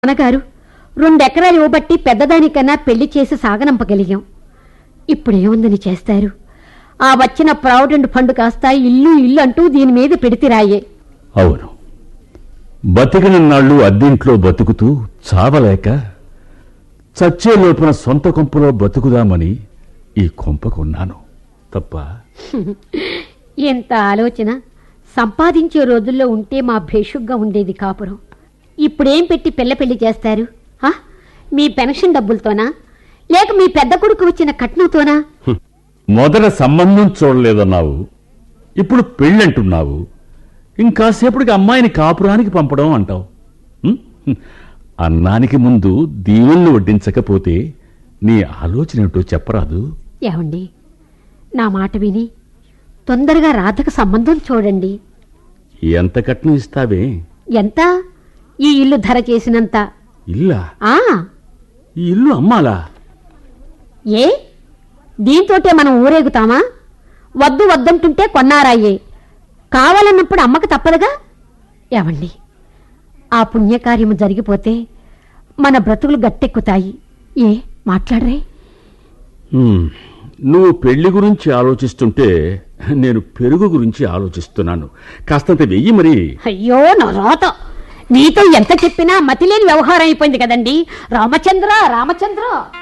నాన్నగారు రెండెకరాలు ఇవ్వబట్టి పెద్దదానికన్నా పెళ్లి చేసి సాగనంపగలిగాం ఇప్పుడు ఏముందని చేస్తారు ఆ వచ్చిన ప్రావిడెంట్ ఫండ్ కాస్త ఇల్లు ఇల్లు అంటూ దీని మీద పెడితిరాయే అవును బతికిన నాళ్ళు అద్దింట్లో బతుకుతూ చావలేక చచ్చే లోపున సొంత కొంపలో బతుకుదామని ఈ కొంపకున్నాను తప్ప ఎంత ఆలోచన సంపాదించే రోజుల్లో ఉంటే మా భేషుగ్గా ఉండేది కాపురం ఇప్పుడేం పెట్టి పిల్ల పెళ్లి చేస్తారు ఆ? మీ పెన్షన్ డబ్బులతోనా లేక మీ పెద్ద కొడుకు వచ్చిన కట్నంతోనా హ్మ్. మొదట సంబంధం చూడలేదన్నావు ఇప్పుడు పెళ్ళంటున్నావు ఇంకాసేపటికి అమ్మాయిని కాపురానికి పంపడం అంటావు హ్మ్? హ్మ్. అన్నానికి ముందు దీవెళ్ళు వడ్డించకపోతే నీ ఆలోచన ఏమిటో చెప్పరాదు ఏమండి నా మాట విని తొందరగా రాధకు సంబంధం చూడండి ఎంత కట్నం ఇస్తావే ఎంత ఈ ఇల్లు ధర చేసినంత ఇల్లా ఆ ఈ ఇల్లు అమ్మాలా ఏ దీంతోటే మనం ఊరేగుతామా వద్దు వద్దంటుంటే కొన్నారాయే కావాలన్నప్పుడు అమ్మకు తప్పదుగా ఏమండి ఆ పుణ్యకార్యము జరిగిపోతే మన బ్రతుకులు గట్టెక్కుతాయి ఏ మాట్లాడరే హ్మ్. నువ్వు పెళ్లి గురించి ఆలోచిస్తుంటే నేను పెరుగు గురించి ఆలోచిస్తున్నాను కాస్తంత వెయ్యి మరి అయ్యో నా రాత నీతో ఎంత చెప్పినా మతిలేని వ్యవహారం అయిపోయింది కదండి రామచంద్ర రామచంద్ర